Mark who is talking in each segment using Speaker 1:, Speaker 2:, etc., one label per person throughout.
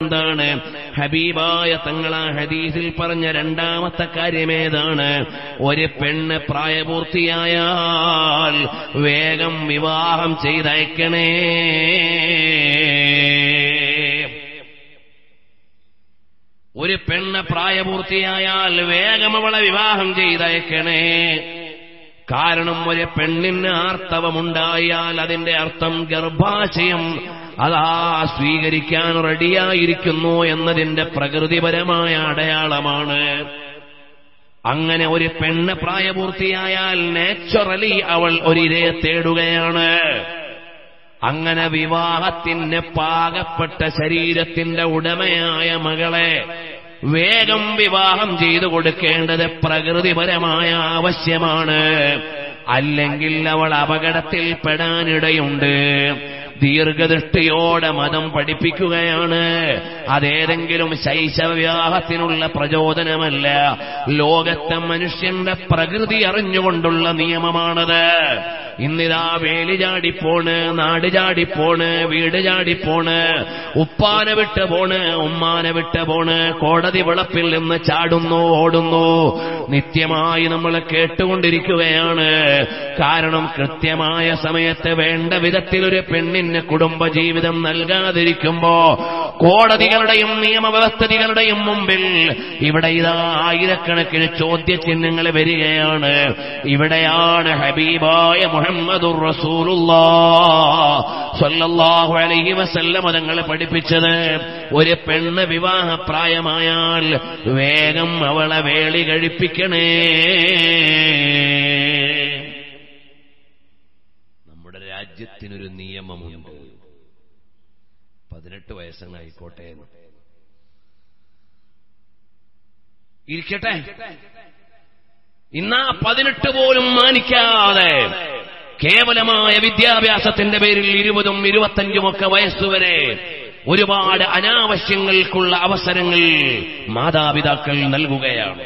Speaker 1: എന്താണ് ഹബീബായ തങ്ങൾ ആ ഹദീസിൽ പറഞ്ഞ രണ്ടാമത്തെ കാര്യമേതാണ് ഒരു പെണ്ണ് പ്രായപൂർത്തിയായാൽ വേഗം വിവാഹം ചെയ്തയക്കണേ ഒരു പെണ്ണ് പ്രായപൂർത്തിയായാൽ വേഗം അവളെ വിവാഹം ചെയ്തയക്കണേ കാരണം ഒരു പെണ്ണിന് ആർത്തവമുണ്ടായാൽ അതിന്റെ അർത്ഥം ഗർഭാശയം അതാ സ്വീകരിക്കാൻ റെഡിയായിരിക്കുന്നു എന്നതിന്റെ പ്രകൃതിപരമായ അടയാളമാണ് അങ്ങനെ ഒരു പെണ്ണ് പ്രായപൂർത്തിയായാൽ നാച്ചുറലി അവൾ ഒരിരയെ തേടുകയാണ് അങ്ങനെ വിവാഹത്തിന് പാകപ്പെട്ട ശരീരത്തിന്റെ ഉടമയായ മകളെ വേഗം വിവാഹം ചെയ്തു കൊടുക്കേണ്ടത് പ്രകൃതിപരമായ ആവശ്യമാണ് അല്ലെങ്കിൽ അവൾ അപകടത്തിൽ പെടാനിടയുണ്ട് ദീർഘദൃഷ്ടിയോടെ മതം പഠിപ്പിക്കുകയാണ് അതേതെങ്കിലും ശൈശവ വിവാഹത്തിനുള്ള പ്രചോദനമല്ല ലോകത്തെ മനുഷ്യന്റെ പ്രകൃതി അറിഞ്ഞുകൊണ്ടുള്ള നിയമമാണത് ഇന്നിതാ വേലി ചാടിപ്പോണ് നാട് ചാടിപ്പോണ് വീട് ചാടിപ്പോണ് ഉപ്പാനെ വിട്ട് പോണ് ഉമ്മാനെ വിട്ട് പോണ് കോടതി വിളപ്പിൽ നിന്ന് ചാടുന്നു ഓടുന്നു നിത്യമായി നമ്മൾ കേട്ടുകൊണ്ടിരിക്കുകയാണ് കാരണം കൃത്യമായ സമയത്ത് വേണ്ട വിധത്തിൽ ഒരു പെണ്ണിന് കുടുംബജീവിതം നൽകാതിരിക്കുമ്പോ കോടതികളുടെയും നിയമവ്യവസ്ഥിതികളുടെയും മുമ്പിൽ ഇവിടെ ഇതാ ആയിരക്കണക്കിന് ചോദ്യചിഹ്നങ്ങൾ വരികയാണ് ഇവിടെയാണ് ഹബീബായ മുഹമ്മദുർ റസൂലുള്ളാ സ്വല്ലല്ലാഹു അലൈഹി വസല്ലം തങ്ങൾ പഠിപ്പിച്ചത് ഒരു പെണ്ണ് വിവാഹപ്രായമായാൽ വേഗം അവളെ വേളി കഴിപ്പിക്കണേ നമ്മുടെ രാജ്യത്തിനൊരു നിയമമുണ്ട് പതിനെട്ട് വയസ്സങ്ങായിക്കോട്ടെ എന്ന്. ഇരിക്കട്ടെ ഇന്നാ പതിനെട്ട് പോലും മാനിക്കാതെ കേവലമായ വിദ്യാഭ്യാസത്തിന്റെ പേരിൽ ഇരുപതും ഇരുപത്തഞ്ചുമൊക്കെ വയസ്സുവരെ ഒരുപാട് അനാവശ്യങ്ങൾക്കുള്ള അവസരങ്ങൾ മാതാപിതാക്കൾ നൽകുകയാണ്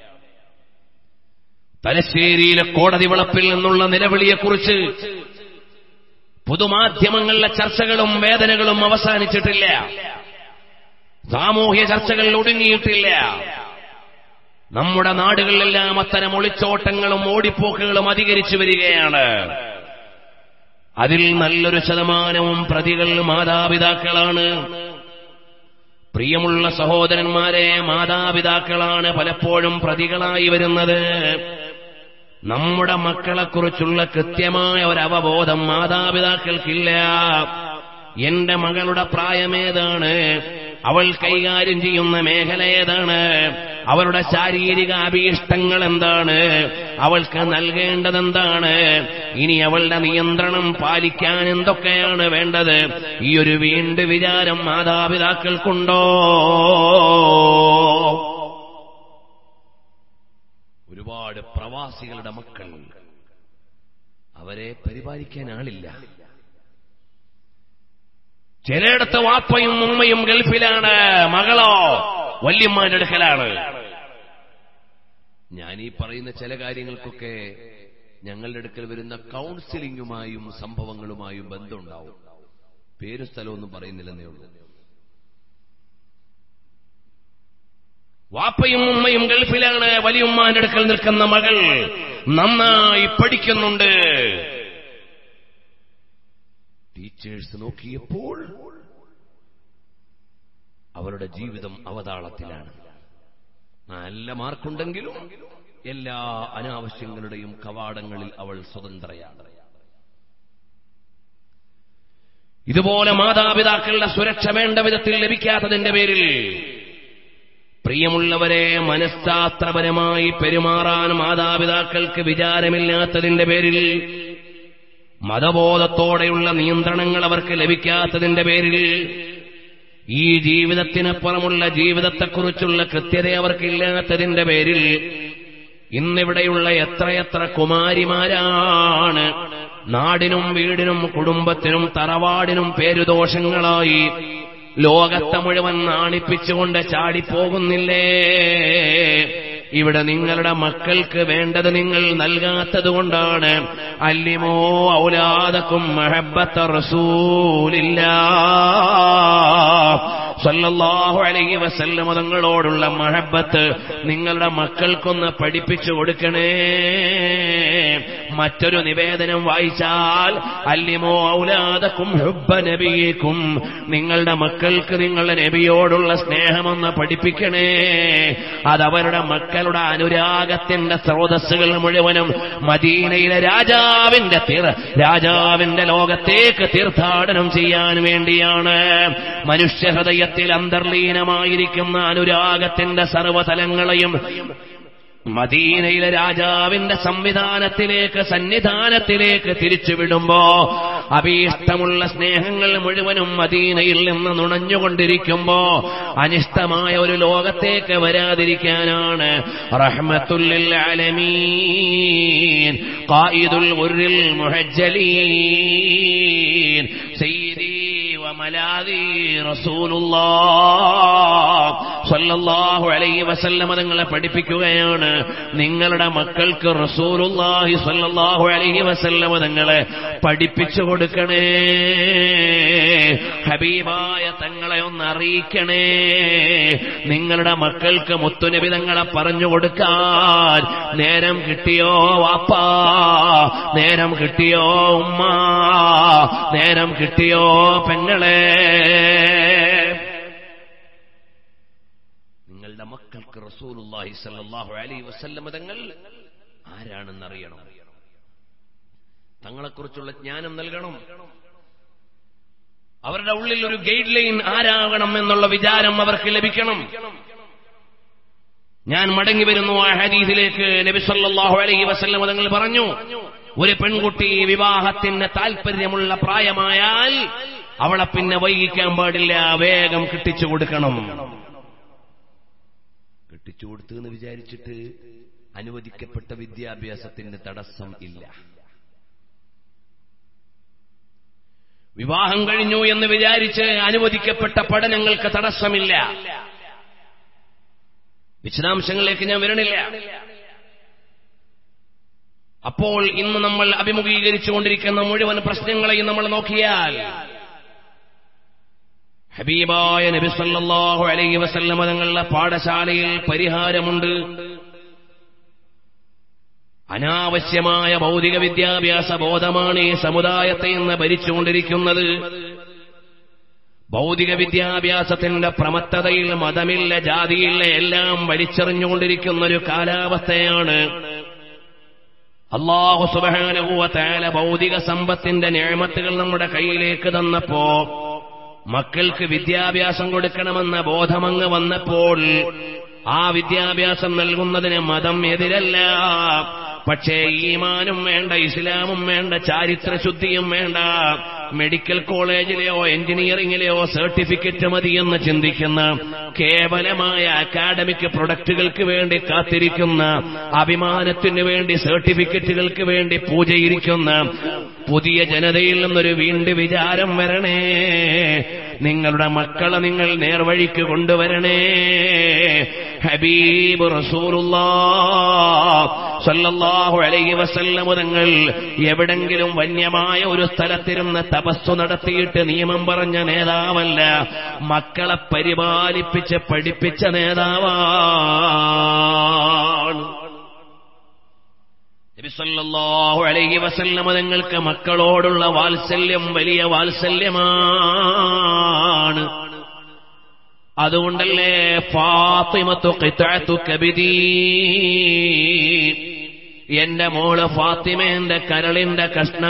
Speaker 1: തലശ്ശേരിയിലെ കോടതി വിളപ്പിൽ നിന്നുള്ള നിലവിളിയെക്കുറിച്ച് പൊതുമാധ്യമങ്ങളിലെ ചർച്ചകളും വേദനകളും അവസാനിച്ചിട്ടില്ല സാമൂഹ്യ ചർച്ചകൾ ഒടുങ്ങിയിട്ടില്ല നമ്മുടെ നാടുകളിലെല്ലാം അത്തരം ഒളിച്ചോട്ടങ്ങളും ഓടിപ്പോക്കുകളും അധികരിച്ചു വരികയാണ് അതിൽ നല്ലൊരു ശതമാനവും പ്രതികൾ മാതാപിതാക്കളാണ് പ്രിയമുള്ള സഹോദരന്മാരെ മാതാപിതാക്കളാണ് പലപ്പോഴും പ്രതികളായി വരുന്നത് നമ്മുടെ മക്കളെക്കുറിച്ചുള്ള കൃത്യമായ ഒരു അവബോധം മാതാപിതാക്കൾക്കില്ല എന്റെ മകളുടെ പ്രായമേതാണ് അവൾ കൈകാര്യം ചെയ്യുന്ന മേഖല ഏതാണ് അവരുടെ ശാരീരിക അഭീഷ്ടങ്ങൾ എന്താണ് അവൾക്ക് നൽകേണ്ടതെന്താണ് ഇനി അവളുടെ നിയന്ത്രണം പാലിക്കാൻ എന്തൊക്കെയാണ് വേണ്ടത് ഈ ഒരു വീണ്ട് വിചാരം മാതാപിതാക്കൾക്കുണ്ടോ ഒരുപാട് പ്രവാസികളുടെ മക്കൾ അവരെ പരിപാലിക്കാൻ ആളില്ല ചിലയിടത്ത് വാപ്പയും ഉമ്മയും ഗൾഫിലാണ് മകളോ വല്യമ്മാന്റെ അടുക്കലാണ് ഞാൻ ഈ പറയുന്ന ചില കാര്യങ്ങൾക്കൊക്കെ ഞങ്ങളുടെ അടുക്കൽ വരുന്ന കൗൺസിലിംഗുമായും സംഭവങ്ങളുമായും ബന്ധമുണ്ടാവും പേര് സ്ഥലമൊന്നും പറയുന്നില്ലെന്നേ ഉള്ളൂ വാപ്പയും ഉമ്മയും ഗൾഫിലാണ് വലിയുമ്മാന്റെ അടുക്കൽ നിൽക്കുന്ന മകൾ നന്നായി പഠിക്കുന്നുണ്ട് ടീച്ചേഴ്സ് നോക്കിയപ്പോൾ അവരുടെ ജീവിതം അവതാളത്തിലാണ് നല്ല മാർക്കുണ്ടെങ്കിലും എല്ലാ അനാവശ്യങ്ങളുടെയും കവാടങ്ങളിൽ അവൾ സ്വതന്ത്രയാണ് ഇതുപോലെ മാതാപിതാക്കളുടെ സുരക്ഷ വേണ്ട വിധത്തിൽ ലഭിക്കാത്തതിന്റെ പേരിൽ പ്രിയമുള്ളവരെ മനഃശാസ്ത്രപരമായി പെരുമാറാൻ മാതാപിതാക്കൾക്ക് വിചാരമില്ലാത്തതിന്റെ പേരിൽ മതബോധത്തോടെയുള്ള നിയന്ത്രണങ്ങൾ അവർക്ക് ലഭിക്കാത്തതിന്റെ പേരിൽ ഈ ജീവിതത്തിനപ്പുറമുള്ള ജീവിതത്തെക്കുറിച്ചുള്ള കൃത്യത അവർക്കില്ലാത്തതിന്റെ പേരിൽ ഇന്നിവിടെയുള്ള എത്രയെത്ര കുമാരിമാരാണ് നാടിനും വീടിനും കുടുംബത്തിനും തറവാടിനും പേരുദോഷങ്ങളായി ലോകത്തെ മുഴുവൻ നാണിപ്പിച്ചുകൊണ്ട് ചാടിപ്പോകുന്നില്ലേ ഇവിടെ നിങ്ങളുടെ മക്കൾക്ക് വേണ്ടത് നിങ്ങൾ നൽകാത്തത് കൊണ്ടാണ് അല്ലിമോ ഔലാദക്കും മഹബത്ത റസൂലില്ല
Speaker 2: സല്ലല്ലാഹു അലൈഹി വസല്ലം തങ്ങളോടുള്ള മഹബത്ത് നിങ്ങളുടെ മക്കൾക്കൊന്ന് പഠിപ്പിച്ചു കൊടുക്കണേ മറ്റൊരു നിവേദനം വായിച്ചാൽ അല്ലിമോ ഔലാദക്കും ഹുബ്ബ നബിയേക്കും നിങ്ങളുടെ മക്കൾക്ക് നിങ്ങളുടെ നബിയോടുള്ള സ്നേഹമൊന്ന് പഠിപ്പിക്കണേ അതവരുടെ മക്കളുടെ അനുരാഗത്തിന്റെ സ്രോതസ്സുകൾ മുഴുവനും മദീനയിലെ രാജാവിന്റെ തീർ രാജാവിന്റെ ലോകത്തേക്ക് തീർത്ഥാടനം ചെയ്യാൻ വേണ്ടിയാണ് മനുഷ്യഹൃദയത്തിൽ അന്തർലീനമായിരിക്കുന്ന അനുരാഗത്തിന്റെ സർവ്വതലങ്ങളെയും മദീനയിലെ രാജാവിന്റെ സംവിധാനത്തിലേക്ക് സന്നിധാനത്തിലേക്ക് തിരിച്ചുവിടുമ്പോ അഭീഷ്ടമുള്ള സ്നേഹങ്ങൾ മുഴുവനും മദീനയിൽ നിന്ന് നുണഞ്ഞുകൊണ്ടിരിക്കുമ്പോ അനിഷ്ടമായ ഒരു ലോകത്തേക്ക് വരാതിരിക്കാനാണ് റഹ്മത്തുല്ലിൽ ആലമീൻ ഖായിദുൽ ഉർരിൽ മുഹജ്ജലീൻ സയ്യിദി വമലാദി റസൂലുള്ളാഹ് സല്ലല്ലാഹു അലൈഹി വസല്ലമ തങ്ങളെ പഠിപ്പിക്കുകയാണ് നിങ്ങളുടെ മക്കൾക്ക് റസൂലുള്ളാഹി സല്ലല്ലാഹു അലൈഹി വസല്ലമ തങ്ങളെ പഠിപ്പിച്ചു കൊടുക്കണേ ഹബീബായ തങ്ങളെ ഒന്ന് അറിയിക്കണേ നിങ്ങളുടെ മക്കൾക്ക് മുത്തുനബി തങ്ങളെ പറഞ്ഞു കൊടുക്കാൻ നേരം കിട്ടിയോ വാപ്പാ നേരം കിട്ടിയോ ഉമ്മ നേരം കിട്ടിയോ പെങ്ങളെ നിങ്ങളുടെ മക്കൾക്ക് റസൂലുള്ളാഹി സല്ലല്ലാഹു അലൈഹി വസല്ലമ തങ്ങൾ ആരാണെന്നറിയണം തങ്ങളെക്കുറിച്ചുള്ള ജ്ഞാനം നൽകണം അവരുടെ ഉള്ളിൽ ഒരു ഗൈഡ് ലൈൻ ആരാകണം എന്നുള്ള വിചാരം അവർക്ക് ലഭിക്കണം ഞാൻ മടങ്ങി വരുന്നു ആ ഹദീസിലേക്ക് നബി സല്ലല്ലാഹു അലൈഹി വസല്ലം തങ്ങൾ പറഞ്ഞു ഒരു പെൺകുട്ടി വിവാഹത്തിന് താല്പര്യമുള്ള പ്രായമായാൽ അവളെ പിന്നെ വൈകിക്കാൻ പാടില്ല വേഗം കെട്ടിച്ചു കൊടുക്കണം കെട്ടിച്ചു കൊടുത്തു എന്ന് വിചാരിച്ചിട്ട് അനുവദിക്കപ്പെട്ട വിദ്യാഭ്യാസത്തിന് തടസ്സം ഇല്ല വിവാഹം കഴിഞ്ഞു എന്ന് വിചാരിച്ച് അനുവദിക്കപ്പെട്ട പഠനങ്ങൾക്ക് തടസ്സമില്ല വിശദാംശങ്ങളിലേക്ക് ഞാൻ വരണില്ല അപ്പോൾ ഇന്ന് നമ്മൾ അഭിമുഖീകരിച്ചുകൊണ്ടിരിക്കുന്ന മുഴുവൻ പ്രശ്നങ്ങളെയും നമ്മൾ നോക്കിയാൽ ഹബീബായ നബി സല്ലല്ലാഹു അലൈഹി വസല്ലമ തങ്ങളുടെ പാഠശാലയിൽ പരിഹാരമുണ്ട് അനാവശ്യമായ ഭൗതിക വിദ്യാഭ്യാസ ബോധമാണ് ഈ സമുദായത്തെ ഇന്ന് ഭരിച്ചുകൊണ്ടിരിക്കുന്നത് ഭൗതിക വിദ്യാഭ്യാസത്തിന്റെ പ്രമത്തതയിൽ മതമില്ല ജാതിയില്ല എല്ലാം വലിച്ചെറിഞ്ഞുകൊണ്ടിരിക്കുന്ന ഒരു കാലാവസ്ഥയാണ് അള്ളാഹു സുബാനുഭൂവത്തായ ഭൗതിക സമ്പത്തിന്റെ ഞാമത്തുകൾ നമ്മുടെ കയ്യിലേക്ക് തന്നപ്പോ മക്കൾക്ക് വിദ്യാഭ്യാസം കൊടുക്കണമെന്ന ബോധമങ്ങ് വന്നപ്പോൾ ആ വിദ്യാഭ്യാസം നൽകുന്നതിന് മതം എതിരല്ല പക്ഷേ ഈമാനും വേണ്ട ഇസ്ലാമും വേണ്ട ചാരിത്രശുദ്ധിയും വേണ്ട മെഡിക്കൽ കോളേജിലെയോ എഞ്ചിനീയറിംഗിലെയോ സർട്ടിഫിക്കറ്റ് മതിയെന്ന് ചിന്തിക്കുന്ന കേവലമായ അക്കാഡമിക് പ്രൊഡക്റ്റുകൾക്ക് വേണ്ടി കാത്തിരിക്കുന്ന അഭിമാനത്തിന് വേണ്ടി സർട്ടിഫിക്കറ്റുകൾക്ക് വേണ്ടി പൂജയിരിക്കുന്ന പുതിയ ജനതയിൽ നിന്നൊരു വീണ്ടും വിചാരം വരണേ നിങ്ങളുടെ മക്കളെ നിങ്ങൾ നേർവഴിക്ക് കൊണ്ടുവരണേ ഹബീബ് റസൂലുള്ളാ സല്ലല്ലാഹു അലൈഹി വസല്ലം തങ്ങൾ എവിടെങ്കിലും വന്യമായ ഒരു സ്ഥലത്തിരുന്ന് തപസ്സു നടത്തിയിട്ട് നിയമം പറഞ്ഞ നേതാവല്ല മക്കളെ പരിപാലിപ്പിച്ച് പഠിപ്പിച്ച നേതാവാണ് നബിസല്ലാഹു അലൈഹി വസല്ലമ തങ്ങൾക്ക് മക്കളോടുള്ള വാത്സല്യം വലിയ വാത്സല്യമാണ് അതുകൊണ്ടല്ലേ ഫാത്തിമത്തു ഖിത്അത്തു കബിദീ എന്റെ മോള് ഫാത്തിമ എന്റെ കരളിന്റെ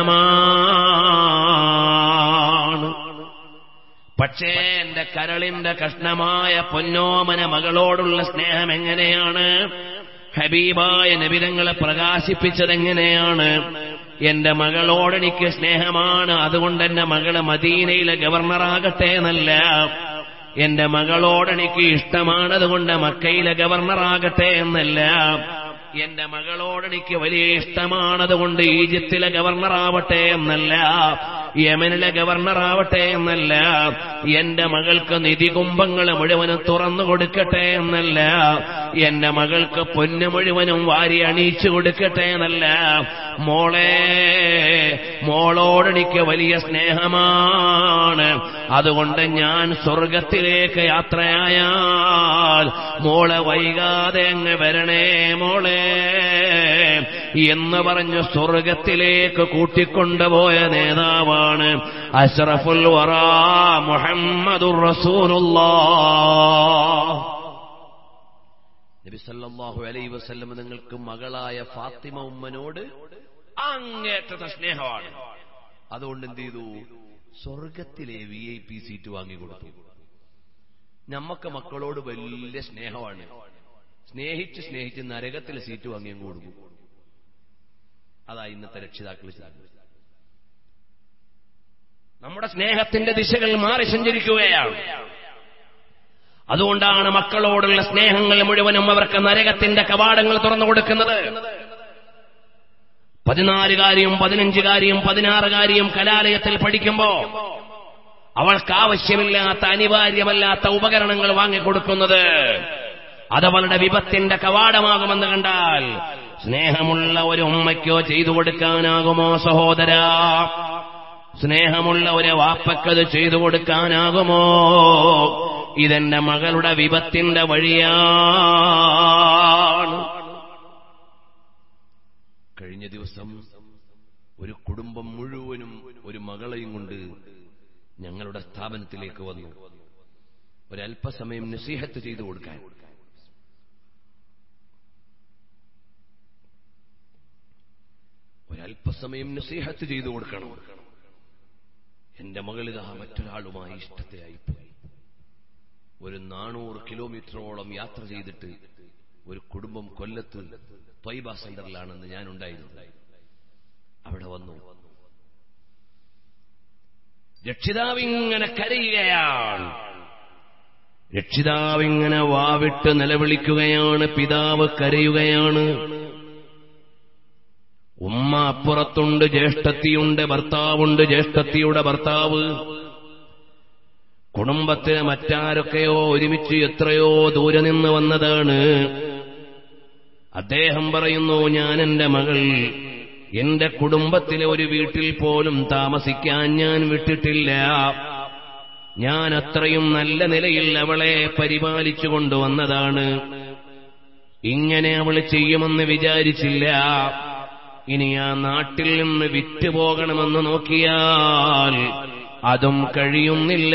Speaker 2: കഷ്ണമാണ് പക്ഷേ എന്റെ കരളിന്റെ കഷ്ണമായ പൊന്നോമന മകളോടുള്ള സ്നേഹം എങ്ങനെയാണ് ഹബീബായ നബിതങ്ങളെ പ്രകാശിപ്പിച്ചതെങ്ങനെയാണ് എന്റെ മകളോട് എനിക്ക് സ്നേഹമാണ് അതുകൊണ്ട് എന്റെ മകള് മദീനയിലെ ഗവർണറാകട്ടെ എന്നല്ല എന്റെ മകളോട് എനിക്ക് ഇഷ്ടമാണ് അതുകൊണ്ട് മക്കയിലെ ഗവർണറാകട്ടെ എന്നല്ല എന്റെ മകളോട് എനിക്ക് വലിയ ഇഷ്ടമാണ് അതുകൊണ്ട് ഈജിപ്തിലെ ഗവർണറാവട്ടെ എന്നല്ല യമനിലെ ഗവർണറാവട്ടെ എന്നല്ല എന്റെ മകൾക്ക് നിധികുംഭങ്ങൾ മുഴുവനും തുറന്നു കൊടുക്കട്ടെ എന്നല്ല എന്റെ മകൾക്ക് പൊന്നു മുഴുവനും വാരി അണിയിച്ചു കൊടുക്കട്ടെ എന്നല്ല മോളെ മോളോടെനിക്ക് വലിയ സ്നേഹമാണ് അതുകൊണ്ട് ഞാൻ സ്വർഗത്തിലേക്ക് യാത്രയായാൽ മോളെ വൈകാതെ അങ്ങ് വരണേ മോളെ എന്ന് പറഞ്ഞ് സ്വർഗത്തിലേക്ക് കൂട്ടിക്കൊണ്ടുപോയ നേതാവാണ് അഷ്റഫുൽ വറ മുഹമ്മദുർ റസൂലുള്ളാഹ്
Speaker 1: നബി സല്ലല്ലാഹു അലൈഹി വസല്ലം നിങ്ങൾക്ക് മകളായ ഫാത്തിമ ഉമ്മനോട്
Speaker 2: അങ്ങേറ്റത്തെ സ്നേഹമാണ്
Speaker 1: അതുകൊണ്ട് എന്ത് ചെയ്തു സ്വർഗത്തിലെ വി ഐ പി സീറ്റ് വാങ്ങിക്കൊടുത്തു ഞമ്മക്ക് മക്കളോട് വലിയ സ്നേഹമാണ് സ്നേഹിച്ച് സ്നേഹിച്ച് നരകത്തിൽ സീറ്റ് വാങ്ങി അങ്ങ് കൊടുക്കും അതാ ഇന്നത്തെ രക്ഷിതാക്കൾ ചെയ്യുന്നത്
Speaker 2: നമ്മുടെ സ്നേഹത്തിന്റെ ദിശകൾ മാറി സഞ്ചരിക്കുകയാണ് അതുകൊണ്ടാണ് മക്കളോടുള്ള സ്നേഹങ്ങൾ മുഴുവനും അവർക്ക് നരകത്തിന്റെ കവാടങ്ങൾ തുറന്നു കൊടുക്കുന്നത് പതിനാലുകാരിയും പതിനഞ്ചുകാരിയും പതിനാറുകാരിയും കലാലയത്തിൽ പഠിക്കുമ്പോ അവൾക്ക് ആവശ്യമില്ലാത്ത അനിവാര്യമല്ലാത്ത ഉപകരണങ്ങൾ വാങ്ങിക്കൊടുക്കുന്നത് അതവളുടെ വിപത്തിന്റെ കവാടമാകുമെന്ന് കണ്ടാൽ സ്നേഹമുള്ള ഒരു ഉമ്മയ്ക്കോ ചെയ്തു കൊടുക്കാനാകുമോ സഹോദര സ്നേഹമുള്ള ഒരു വാപ്പക്കത് ചെയ്തു കൊടുക്കാനാകുമോ ഇതെന്റെ മകളുടെ വിപത്തിന്റെ വഴിയാണ്
Speaker 1: കഴിഞ്ഞ ദിവസം ഒരു കുടുംബം മുഴുവനും ഒരു മകളെയും കൊണ്ട് ഞങ്ങളുടെ സ്ഥാപനത്തിലേക്ക് വന്നു ഒരല്പസമയം നസീഹത്ത് ചെയ്തു കൊടുക്കാൻ ഒരല്പസമയം നസീഹത്ത് ചെയ്തു കൊടുക്കണം എന്റെ മകളിതാ മറ്റൊരാളുമായി ഇഷ്ടത്തെയായിപ്പോയി ഒരു നാനൂറ് കിലോമീറ്ററോളം യാത്ര ചെയ്തിട്ട് ഒരു കുടുംബം കൊല്ലത്ത് ത്വൈബ സെന്ററിലാണെന്ന് ഞാൻ ഉണ്ടായിരുന്നത് അവിടെ വന്നു
Speaker 2: രക്ഷിതാവിങ്ങനെ കരയുകയാണ് രക്ഷിതാവിങ്ങനെ വാവിട്ട് നിലവിളിക്കുകയാണ് പിതാവ് കരയുകയാണ് ഉമ്മ അപ്പുറത്തുണ്ട് ജ്യേഷ്ഠത്തിയുണ്ട് ഭർത്താവുണ്ട് ജ്യേഷ്ഠത്തിയുടെ ഭർത്താവ് കുടുംബത്തിന് മറ്റാരൊക്കെയോ ഒരുമിച്ച് എത്രയോ ദൂരെ നിന്ന് വന്നതാണ് അദ്ദേഹം പറയുന്നു ഞാൻ എന്റെ മകൾ എന്റെ കുടുംബത്തിലെ ഒരു വീട്ടിൽ പോലും താമസിക്കാൻ ഞാൻ വിട്ടിട്ടില്ല ഞാൻ അത്രയും നല്ല നിലയിൽ അവളെ പരിപാലിച്ചു കൊണ്ടുവന്നതാണ് ഇങ്ങനെ അവൾ ചെയ്യുമെന്ന് വിചാരിച്ചില്ല ഇനി ആ നാട്ടിൽ നിന്ന് വിറ്റുപോകണമെന്ന് നോക്കിയാൽ അതും കഴിയുന്നില്ല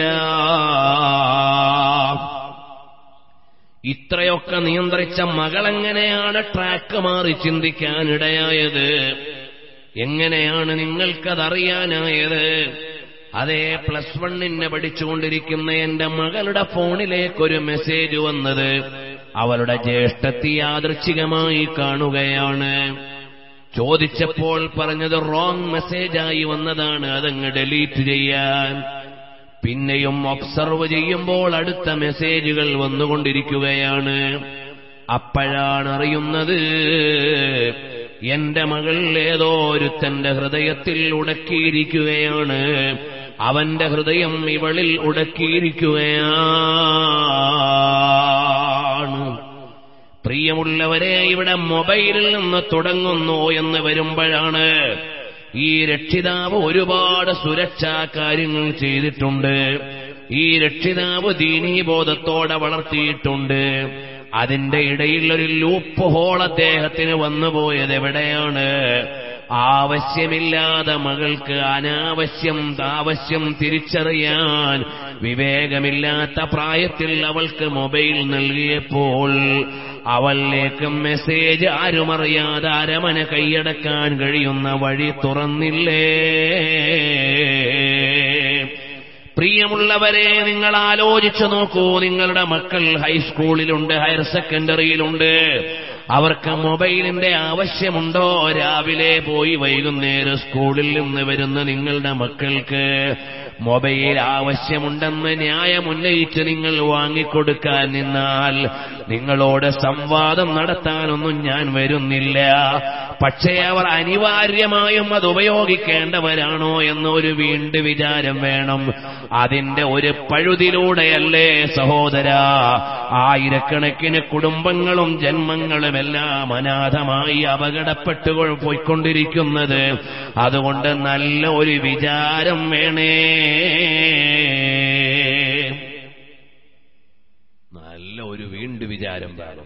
Speaker 2: ഇത്രയൊക്കെ നിയന്ത്രിച്ച മകളെങ്ങനെയാണ് ട്രാക്ക് മാറി ചിന്തിക്കാനിടയായത് എങ്ങനെയാണ് നിങ്ങൾക്കതറിയാനായത് അതേ പ്ലസ് വണ്ണിനെ പഠിച്ചുകൊണ്ടിരിക്കുന്ന എന്റെ മകളുടെ ഫോണിലേക്കൊരു മെസ്സേജ് വന്നത് അവളുടെ ജ്യേഷ്ഠത്തി യാദൃച്ഛികമായി കാണുകയാണ് ചോദിച്ചപ്പോൾ പറഞ്ഞത് റോങ് മെസ്സേജായി വന്നതാണ് അതങ്ങ് ഡിലീറ്റ് ചെയ്യാൻ പിന്നെയും ഒബ്സർവ് ചെയ്യുമ്പോൾ അടുത്ത മെസ്സേജുകൾ വന്നുകൊണ്ടിരിക്കുകയാണ് അപ്പോഴാണ് അറിയുന്നത് എന്റെ മകൾ ഏതോ ഒരുത്തന്റെ ഹൃദയത്തിൽ ഉടക്കിയിരിക്കുകയാണ് അവന്റെ ഹൃദയം ഇവളിൽ ഉടക്കിയിരിക്കുകയാണ് പ്രിയമുള്ളവരെ ഇവിടെ മൊബൈലിൽ നിന്ന് തുടങ്ങുന്നു എന്ന് വരുമ്പോഴാണ് ഈ രക്ഷിതാവ് ഒരുപാട് സുരക്ഷാ കാര്യങ്ങൾ ചെയ്തിട്ടുണ്ട് ഈ രക്ഷിതാവ് ദീനീബോധത്തോടെ വളർത്തിയിട്ടുണ്ട് അതിന്റെ ഇടയിൽ ഒരു ലൂപ്പ് ഹോൾ അദ്ദേഹത്തിന് വന്നുപോയത് എവിടെയാണ് ആവശ്യമില്ലാതെ മകൾക്ക് അനാവശ്യം ആവശ്യം തിരിച്ചറിയാൻ വിവേകമില്ലാത്ത പ്രായത്തിൽ അവൾക്ക് മൊബൈൽ നൽകിയപ്പോൾ അവളിലേക്ക് മെസ്സേജ് ആരുമറിയാതെ അരമന കൈയടക്കാൻ കഴിയുന്ന വഴി തുറന്നില്ലേ പ്രിയമുള്ളവരെ നിങ്ങൾ ആലോചിച്ചു നോക്കൂ നിങ്ങളുടെ മക്കൾ ഹൈസ്കൂളിലുണ്ട് ഹയർ സെക്കൻഡറിയിലുണ്ട് അവർക്ക് മൊബൈലിന്റെ ആവശ്യമുണ്ടോ രാവിലെ പോയി വൈകുന്നേരം സ്കൂളിൽ നിന്ന് വരുന്ന നിങ്ങളുടെ മക്കൾക്ക് മൊബൈൽ ആവശ്യമുണ്ടെന്ന് ന്യായമുന്നയിച്ച് നിങ്ങൾ വാങ്ങിക്കൊടുക്കാൻ നിന്നാൽ നിങ്ങളോട് സംവാദം നടത്താനൊന്നും ഞാൻ വരുന്നില്ല പക്ഷേ അവർ അനിവാര്യമായും അത് ഉപയോഗിക്കേണ്ടവരാണോ എന്നൊരു വീണ്ട് വിചാരം വേണം അതിന്റെ ഒരു പഴുതിലൂടെയല്ലേ സഹോദര ആയിരക്കണക്കിന് കുടുംബങ്ങളും ജന്മങ്ങളും എല്ലാം അനാഥമായി അപകടപ്പെട്ടു പോയിക്കൊണ്ടിരിക്കുന്നത് അതുകൊണ്ട് നല്ല ഒരു വിചാരം വേണേ
Speaker 1: നല്ല ഒരു വീണ്ടു വിചാരം വേണം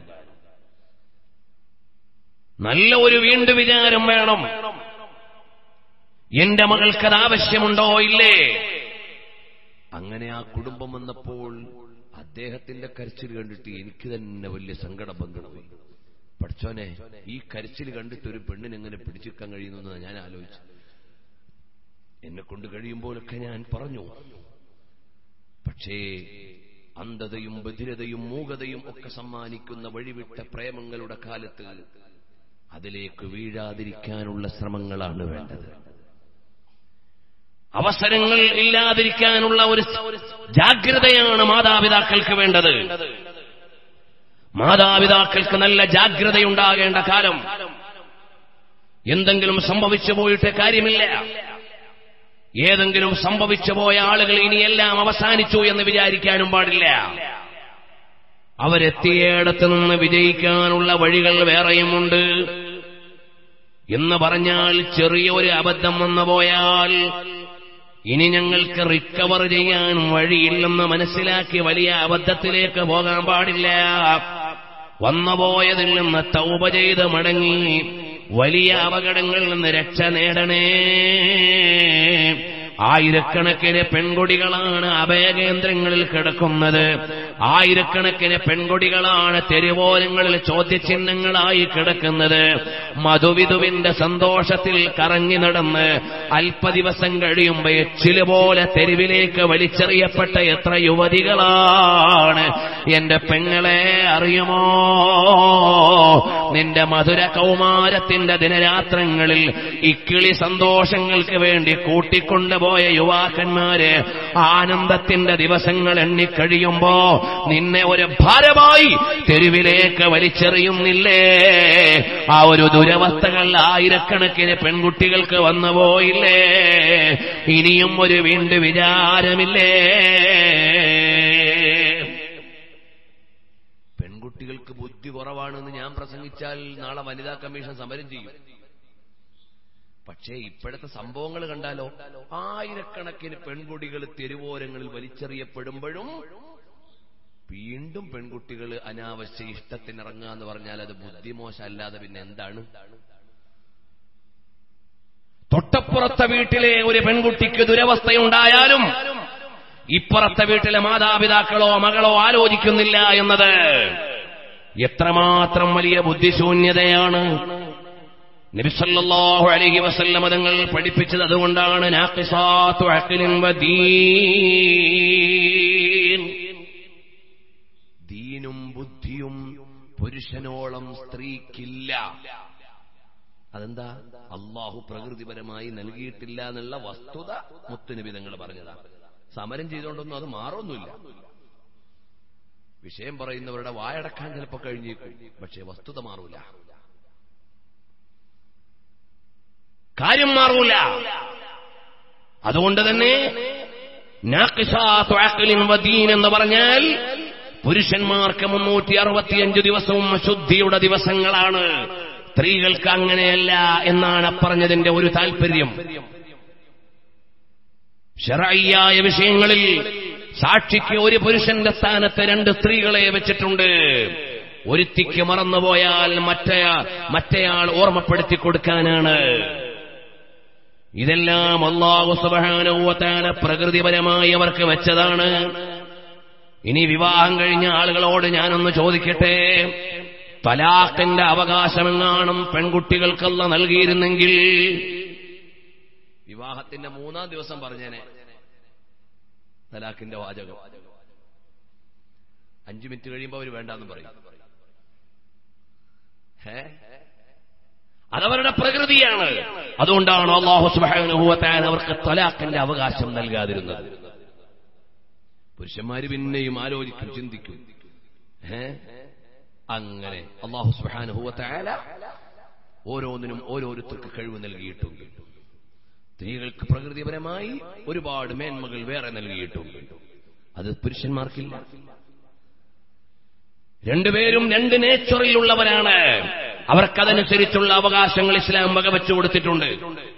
Speaker 2: നല്ല ഒരു വീണ്ടു വിചാരം വേണം എന്റെ മകൾക്കത് ആവശ്യമുണ്ടോ ഇല്ലേ
Speaker 1: അങ്ങനെ ആ കുടുംബം വന്നപ്പോൾ അദ്ദേഹത്തിന്റെ കരച്ചിൽ കണ്ടിട്ട് എനിക്ക് തന്നെ വലിയ സങ്കടം വന്നുപോയി പഠിച്ചോനെ ഈ കരച്ചിൽ കണ്ടിട്ട് ഒരു പെണ്ണിന് എങ്ങനെ പിടിച്ചിക്കാൻ കഴിയുന്നു എന്ന് ഞാൻ ആലോചിച്ചു എന്നെ കൊണ്ട് കഴിയുമ്പോഴൊക്കെ ഞാൻ പറഞ്ഞു പക്ഷേ അന്ധതയും ബധിരതയും മൂകതയും ഒക്കെ സമ്മാനിക്കുന്ന വഴിവിട്ട പ്രേമങ്ങളുടെ കാലത്ത് അതിലേക്ക് വീഴാതിരിക്കാനുള്ള ശ്രമങ്ങളാണ് വേണ്ടത്
Speaker 2: അവസരങ്ങൾ ഇല്ലാതിരിക്കാനുള്ള ഒരു ജാഗ്രതയാണ് മാതാപിതാക്കൾക്ക് വേണ്ടത് മാതാപിതാക്കൾക്ക് നല്ല ജാഗ്രതയുണ്ടാകേണ്ട കാലം എന്തെങ്കിലും സംഭവിച്ചു പോയിട്ട് കാര്യമില്ല ഏതെങ്കിലും സംഭവിച്ചു പോയ ആളുകൾ ഇനിയെല്ലാം അവസാനിച്ചു എന്ന് വിചാരിക്കാനും പാടില്ല അവരെത്തിയേടത്ത് നിന്ന് വിജയിക്കാനുള്ള വഴികൾ വേറെയുമുണ്ട് എന്ന് പറഞ്ഞാൽ ചെറിയൊരു അബദ്ധം വന്നു പോയാൽ ഇനി ഞങ്ങൾക്ക് റിക്കവർ ചെയ്യാൻ വഴിയില്ലെന്ന് മനസ്സിലാക്കി വലിയ അബദ്ധത്തിലേക്ക് പോകാൻ പാടില്ല വന്നുപോയതിൽ നിന്ന് തൗപ ചെയ്ത് മടങ്ങി വലിയ അപകടങ്ങളിൽ നിന്ന് രക്ഷ നേടണേ ആയിരക്കണക്കിന് പെൺകൊടികളാണ് അഭയകേന്ദ്രങ്ങളിൽ കിടക്കുന്നത് ആയിരക്കണക്കിന് പെൺകൊടികളാണ് തെരുവോരങ്ങളിൽ ചോദ്യചിഹ്നങ്ങളായി കിടക്കുന്നത് മധുവിധുവിന്റെ സന്തോഷത്തിൽ കറങ്ങി നടന്ന് അല്പദിവസം കഴിയുമ്പോ എച്ചില് പോലെ തെരുവിലേക്ക് വലിച്ചെറിയപ്പെട്ട എത്ര യുവതികളാണ് എന്റെ പെങ്ങളെ അറിയുമോ നിന്റെ മധുര കൗമാരത്തിന്റെ ദിനരാത്രങ്ങളിൽ ഇക്കിളി സന്തോഷങ്ങൾക്ക് വേണ്ടി കൂട്ടിക്കൊണ്ടുപോയ യുവാക്കന്മാര് ആനന്ദത്തിന്റെ ദിവസങ്ങൾ എണ്ണിക്കഴിയുമ്പോ നിന്നെ ഒരു ഭാരമായി തെരുവിലേക്ക് വലിച്ചെറിയുന്നില്ലേ ആ ഒരു ദുരവസ്ഥകൾ ആയിരക്കണക്കിന് പെൺകുട്ടികൾക്ക് വന്നുപോയില്ലേ ഇനിയും ഒരു വീണ്ടും വിചാരമില്ലേ
Speaker 1: പെൺകുട്ടികൾക്ക് ബുദ്ധി കുറവാണെന്ന് ഞാൻ പ്രസംഗിച്ചാൽ നാളെ വനിതാ കമ്മീഷൻ സമരം ചെയ്യും പക്ഷേ ഇപ്പോഴത്തെ സംഭവങ്ങൾ കണ്ടാലോ ആയിരക്കണക്കിന് പെൺകുട്ടികൾ തെരുവോരങ്ങളിൽ വലിച്ചെറിയപ്പെടുമ്പോഴും വീണ്ടും പെൺകുട്ടികൾ അനാവശ്യ ഇഷ്ടത്തിനിറങ്ങുക എന്ന് പറഞ്ഞാൽ അത് ബുദ്ധിമോശം അല്ലാതെ പിന്നെ എന്താണ്
Speaker 2: തൊട്ടപ്പുറത്തെ വീട്ടിലെ ഒരു പെൺകുട്ടിക്ക് ദുരവസ്ഥയുണ്ടായാലും ഇപ്പുറത്തെ വീട്ടിലെ മാതാപിതാക്കളോ മകളോ ആലോചിക്കുന്നില്ല എന്നത് എത്രമാത്രം വലിയ ബുദ്ധിശൂന്യതയാണ് നബിസല്ലാഹു അലഹി വസല്ലമ തങ്ങൾ പഠിപ്പിച്ചത് അതുകൊണ്ടാണ് നാഖിസാത്തു അഖ്ലിൻ വദീൻ.
Speaker 1: ദീനും ബുദ്ധിയും പുരുഷനോളം സ്ത്രീക്കില്ല അതെന്താ അള്ളാഹു പ്രകൃതിപരമായി നൽകിയിട്ടില്ല എന്നുള്ള വസ്തുത മുത്തുനബി തങ്ങൾ പറഞ്ഞതാണ് സമരം ചെയ്തുകൊണ്ടൊന്നും അത് മാറൊന്നുമില്ല വിഷയം പറയുന്നവരുടെ വായടക്കാൻ ചിലപ്പോൾ കഴിഞ്ഞേക്കും പക്ഷേ വസ്തുത മാറൂല
Speaker 2: കാര്യം മാറൂല അതുകൊണ്ട് തന്നെ നാഖിസാത്തു അഖ്ലിൻ വദീൻ എന്ന് പറഞ്ഞാൽ പുരുഷന്മാർക്ക് മുന്നൂറ്റി അറുപത്തിയഞ്ച് ദിവസവും ശുദ്ധിയുടെ ദിവസങ്ങളാണ് സ്ത്രീകൾക്ക് അങ്ങനെയല്ല എന്നാണ് പറഞ്ഞതിന്റെ ഒരു താല്പര്യം ഷെറയ്യായ വിഷയങ്ങളിൽ സാക്ഷിക്ക് ഒരു പുരുഷന്റെ സ്ഥാനത്ത് രണ്ട് സ്ത്രീകളെ വെച്ചിട്ടുണ്ട് ഒരുത്തിക്ക് മറന്നുപോയാൽ മറ്റേ മറ്റേയാൾ ഓർമ്മപ്പെടുത്തി കൊടുക്കാനാണ് ഇതെല്ലാം അള്ളാഹു സുബാനുവത്താന പ്രകൃതിപരമായി അവർക്ക് വെച്ചതാണ് ഇനി വിവാഹം കഴിഞ്ഞ ആളുകളോട് ഞാനൊന്ന് ചോദിക്കട്ടെ തലാഖിന്റെ അവകാശമെങ്ങാനും പെൺകുട്ടികൾക്കല്ല നൽകിയിരുന്നെങ്കിൽ
Speaker 1: വിവാഹത്തിന്റെ മൂന്നാം ദിവസം പറഞ്ഞേനെ തലാഖിന്റെ വാചകം അഞ്ചു മിനിറ്റ് കഴിയുമ്പോൾ അവർ വേണ്ടാന്ന് പറയും ഹേ
Speaker 2: അതവരുടെ പ്രകൃതിയാണ് അതുകൊണ്ടാണ് അള്ളാഹു സുബ്ഹാനഹു വ തആല അവർക്ക് തലാഖിന്റെ അവകാശം നൽകാതിരുന്നത്
Speaker 1: പുരുഷന്മാര് പിന്നെയും ആലോചിക്കും ചിന്തിക്കും ഏ അങ്ങനെ അള്ളാഹു സുഹാനുഭവത്തായാല ഓരോന്നിനും ഓരോരുത്തർക്ക് കഴിവ് നൽകിയിട്ടുണ്ട് സ്ത്രീകൾക്ക് പ്രകൃതിപരമായി ഒരുപാട് മേന്മകൾ വേറെ നൽകിയിട്ടുണ്ട് അത് പുരുഷന്മാർക്കില്ല
Speaker 2: രണ്ടുപേരും രണ്ട് നേച്ചറിലുള്ളവരാണ് അവർക്കതനുസരിച്ചുള്ള അവകാശങ്ങൾ ഇസ്ലാം വകവെച്ചു കൊടുത്തിട്ടുണ്ട്